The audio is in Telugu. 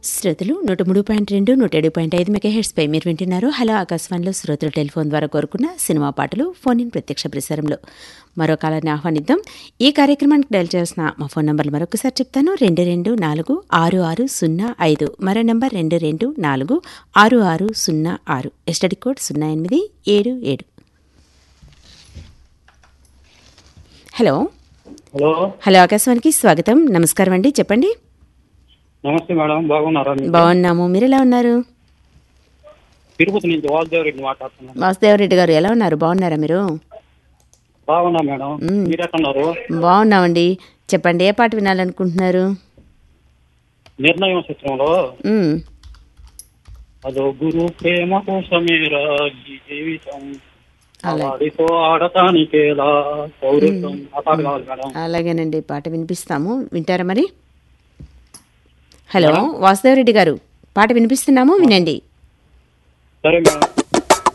శ్రోతలు నూట మూడు పాయింట్ రెండు నూట ఏడు పాయింట్ ఐదు మెగా పై మీరు వింటున్నారు హలో ఆకాశవాణిలో శ్రోతలు టెలిఫోన్ ద్వారా కోరుకున్న సినిమా పాటలు ఫోన్ ఇన్ ప్రత్యక్ష ప్రసారంలో మరో కాలాన్ని ఆహ్వానిద్దాం ఈ కార్యక్రమానికి డయల్ చేసిన మా ఫోన్ నంబర్లు మరొకసారి చెప్తాను రెండు రెండు నాలుగు ఆరు ఆరు సున్నా ఐదు మరో నంబర్ రెండు రెండు నాలుగు ఆరు ఆరు సున్నా ఆరు ఎస్టడి కోడ్ సున్నా ఎనిమిది ఏడు ఏడు హలో హలో హలో ఆకాశవాణికి స్వాగతం నమస్కారం అండి చెప్పండి నమస్తే మేడం బాగున్నారా మీరు? బాగున్నాము మీరు ఎలా ఉన్నారు తిరుపతి నుంచి వాసుదేవ్ రెడ్డి మాట్లాడుతున్నాను వాసుదేవరెడ్డి గారు ఎలా ఉన్నారు బాగున్నారా మీరు బాగున్నా మేడం మీరు ఎక్కడున్నారు బాగున్నామండి చెప్పండి ఏ పాట వినాలనుకుంటున్నారు నిర్ణయం చిత్రంలో మ్, అదో గురు ప్రేమ కోసమేరా ఈ జీవితం అలాగే. వాడితో ఆడటానికేలా పౌరుత్వం ఆ పాట కావాలి మేడం అలాగేనండి పాట వినిపిస్తాము వింటారా మరి హలో వాసుదేవరెడ్డి గారు పాట వినిపిస్తున్నాము వినండి సరే మేడం